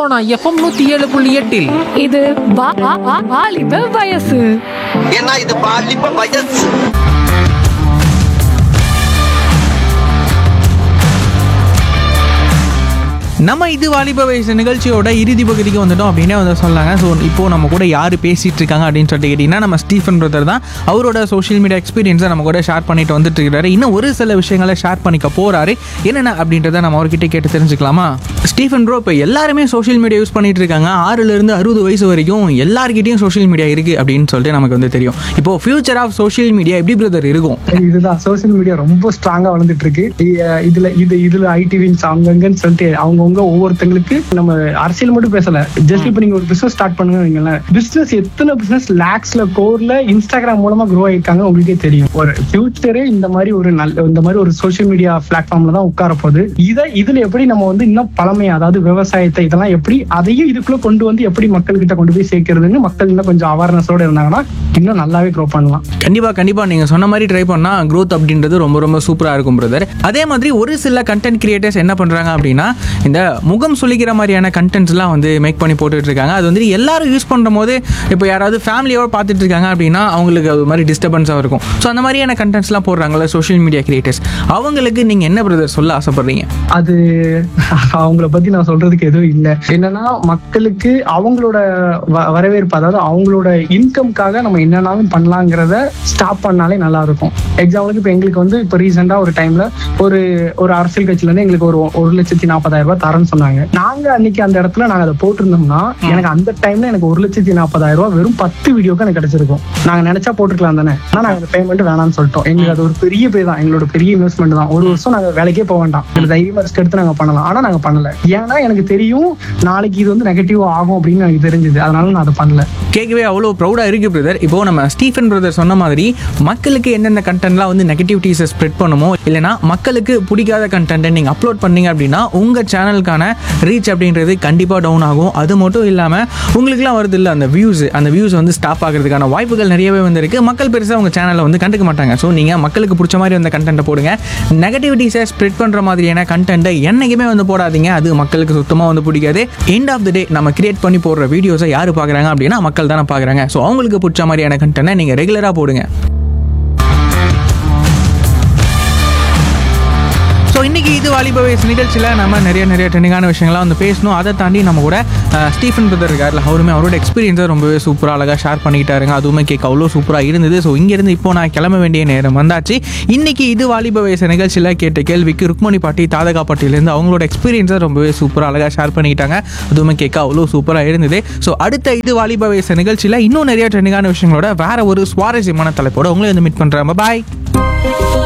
Sona FM நூத்தி ஏழு புள்ளி எட்டில் இது வா- வா- வா- வாலிப வயசு ஏன்னா இது பாலிப்ப வயசு நம்ம இது வாலிப வயசு நிகழ்ச்சியோட இறுதி பகுதிக்கு வந்துட்டோம் அப்படின்னே வந்து சொல்லாங்க ஸோ இப்போ நம்ம கூட யார் பேசிட்டு இருக்காங்க அப்படின்னு சொல்லிட்டு கேட்டிங்கன்னா நம்ம ஸ்டீஃபன் பிரதர் தான் அவரோட சோஷியல் மீடியா எக்ஸ்பீரியன்ஸை நம்ம கூட ஷேர் பண்ணிட்டு வந்துட்டு இருக்காரு இன்னும் ஒரு சில விஷயங்களை ஷேர் பண்ணிக்க போறாரு என்னென்ன அப்படின்றத நம்ம அவர்கிட்ட கேட்டு தெரிஞ்சுக்கலாமா ஸ்டீஃபன் ப்ரோ இப்போ எல்லாருமே சோஷியல் மீடியா யூஸ் பண்ணிட்டு இருக்காங்க ஆறுல இருந்து அறுபது வயசு வரைக்கும் எல்லார்கிட்டயும் சோஷியல் மீடியா இருக்கு அப்படின்னு சொல்லிட்டு நமக்கு வந்து தெரியும் இப்போ ஃபியூச்சர் ஆஃப் சோஷியல் மீடியா எப்படி பிரதர் இருக்கும் இதுதான் சோஷியல் மீடியா ரொம்ப ஸ்ட்ராங்கா வளர்ந்துட்டு இருக்கு இ- இதுல இது இதுல ஐடி விங்ஸ் அங்கங்கன்னு சொல்லிட்டு அவங்கவுங்க ஒவ்வொருத்தங்களுக்கு நம்ம அரசியல் மட்டும் பேசல ஜஸ்ட் இப்ப நீங்க ஒரு பிசினஸ் ஸ்டார்ட் பண்ணுங்க வைங்களேன் பிசினஸ் எத்தனை பிசினஸ் லேக்ஸ்ல கோர்ல இன்ஸ்டாகிராம் மூலமா க்ரோ ஆயிருக்காங்க உங்களுக்கே தெரியும் ஒரு ஃபியூச்சரே இந்த மாதிரி ஒரு நல்ல இந்த மாதிரி ஒரு சோஷியல் மீடியா பிளாட்ஃபார்ம்ல தான் உட்கார போகுது இதை இதுல எப்படி நம்ம வந்து இன்னும் பழமையா அதாவது விவசாயத்தை இதெல்லாம் எப்படி அதையும் இதுக்குள்ள கொண்டு வந்து எப்படி மக்கள் கிட்ட கொண்டு போய் சேர்க்கறதுன்னு மக்கள் இன்னும் கொஞ்சம் அவேர்னஸோட இருந்தாங்கன்னா இன்னும் நல்லாவே க்ரோ பண்ணலாம் கண்டிப்பா கண்டிப்பா நீங்க சொன்ன மாதிரி ட்ரை பண்ணா growth அப்படின்றது ரொம்ப ரொம்ப சூப்பரா இருக்கும் பிரதர் அதே மாதிரி ஒரு சில கண்டென்ட் கிரியேட்டர்ஸ் என்ன பண்றாங்க அப்படின்னா இந்த முகம் சுளிக்கிற மாதிரியான கண்டென்ட்ஸ்லாம் வந்து மேக் பண்ணி போட்டுட்டு இருக்காங்க அது வந்து எல்லாரும் யூஸ் பண்ணும் போது இப்போ யாராவது ஃபேமிலியோட பார்த்துட்டு இருக்காங்க அப்படின்னா அவங்களுக்கு அது மாதிரி டிஸ்டர்பன்ஸாக இருக்கும் ஸோ அந்த மாதிரியான கண்டென்ட்ஸ்லாம் போடுறாங்கல்ல சோஷியல் மீடியா கிரியேட்டர்ஸ் அவங்களுக்கு நீங்க என்ன பிரதர் சொல்ல ஆசைப்படுறீங்க அது அவங்கள பத்தி நான் சொல்றதுக்கு எதுவும் இல்ல என்னன்னா மக்களுக்கு அவங்களோட வ- வரவேற்பு அதாவது அவங்களோட இன்கம்காக நம்ம என்னன்னாலும் பண்ணலாங்கிறத ஸ்டாப் பண்ணாலே நல்லா இருக்கும் எக்ஸாம்பிளுக்கு இப்ப எங்களுக்கு வந்து இப்ப ரீசெண்டா ஒரு டைம்ல ஒரு ஒரு அரசியல் கட்சியில இருந்து எங்களுக்கு ஒரு ஒரு லட்சத்தி நாற்பதாயிரம் ரூபாய் தரேன்னு சொன்னாங்க நாங்க அன்னைக்கு அந்த இடத்துல நாங்க அதை போட்டிருந்தோம்னா எனக்கு அந்த டைம்ல எனக்கு ஒரு லட்சத்தி நாற்பதாயிரம் ரூபாய் வெறும் பத்து வீடியோக்கு எனக்கு கிடைச்சிருக்கும் நாங்க நினைச்சா போட்டுக்கலாம் தானே ஆனா நாங்க அந்த பேமெண்ட் வேணாம்னு சொல்லிட்டோம் எங்களுக்கு அது ஒரு பெரிய பே தான் எங்களோட பெரிய இன்வெஸ்ட்மெண்ட் தான் ஒரு வருஷம் நாங்க வேலைக்கே போக வேண்டாம் எங்களுக்கு தைரியமா risk எடுத்து நாங்க பண்ணலாம் ஆனா நாங்க பண்ணல ஏன்னா எனக்கு தெரியும் நாளைக்கு இது வந்து நெகட்டிவ் ஆகும் அப்படின்னு எனக்கு தெரிஞ்சது அதனால நான் அதை பண்ணல கேட்கவே அவ்வளோ ப்ரௌடாக இருக்கு பிரதர் இப்போ நம்ம ஸ்டீஃபன் பிரதர் சொன்ன மாதிரி மக்களுக்கு எந்தெந்த கண்டென்ட்லாம் வந்து நெகட்டிவிட்டிஸை ஸ்ப்ரெட் பண்ணுமோ இல்லைனா மக்களுக்கு பிடிக்காத கண்டென்ட்டை நீங்கள் அப்லோட் பண்ணீங்க அப்படின்னா உங்கள் சேனலுக்கான ரீச் அப்படின்றது கண்டிப்பாக டவுன் ஆகும் அது மட்டும் இல்லாமல் உங்களுக்குலாம் வருது இல்லை அந்த வியூஸ் அந்த வியூஸ் வந்து ஸ்டாப் ஆகிறதுக்கான வாய்ப்புகள் நிறையவே வந்திருக்கு மக்கள் பெருசாக உங்கள் சேனலை வந்து கண்டுக்க மாட்டாங்க ஸோ நீங்கள் மக்களுக்கு பிடிச்ச மாதிரி அந்த கண்டென்ட்டை போடுங்க நெகட்டிவிட்டிஸை ஸ்ப்ரெட் பண்ணுற மாதிரியான கண்டென்ட்டை என்னைக்குமே வந்து போடாதீங்க அது மக்களுக்கு சுத்தமாக வந்து பிடிக்காது எண்ட் ஆஃப் த டே நம்ம கிரியேட் பண்ணி போடுற வீடியோஸை யார் பார்க்குறாங்க அப்படின்னா மக்கள் தானே பார்க்குறாங்க ஸோ அவங்களுக்கு பிடிச்ச மாதிரியான கண்டென்ட்டை நீங்கள் ரெகுலராக போடுங்க ஸோ இன்னைக்கு இது வாலிப வயசு நிகழ்ச்சியில் நம்ம நிறைய நிறைய ட்ரெண்டிங்கான விஷயங்கள்லாம் வந்து பேசணும் அதை தாண்டி நம்ம கூட அஹ், ஸ்டீஃபன் பிரதர் இருக்கார்ல அவருமே அவரோட எக்ஸ்பீரியன்ஸை ரொம்பவே சூப்பராக அழகாக ஷேர் பண்ணிக்கிட்டாருங்க அதுவுமே கேட்க அவ்வளோ சூப்பராக இருந்தது ஸோ இங்கேருந்து இப்போ நான் கிளம்ப வேண்டிய நேரம் வந்தாச்சு இன்னைக்கு இது வாலிப வயசு நிகழ்ச்சியில் கேட்ட கேள்விக்கு ருக்மணி பாட்டி தாதகா பாட்டிலேருந்து அவங்களோட எக்ஸ்பீரியன்ஸை ரொம்பவே சூப்பராக அழகாக ஷேர் பண்ணிக்கிட்டாங்க அதுவுமே கேட்க அவ்வளோ சூப்பராக இருந்தது ஸோ அடுத்த இது வாலிப வயசு நிகழ்ச்சியில் இன்னும் நிறைய ட்ரெண்டிங்கான விஷயங்களோட வேற ஒரு சுவாரஸ்யமான தலைப்போட உங்களை வந்து மீட் பண்ணுறாங்க பாய்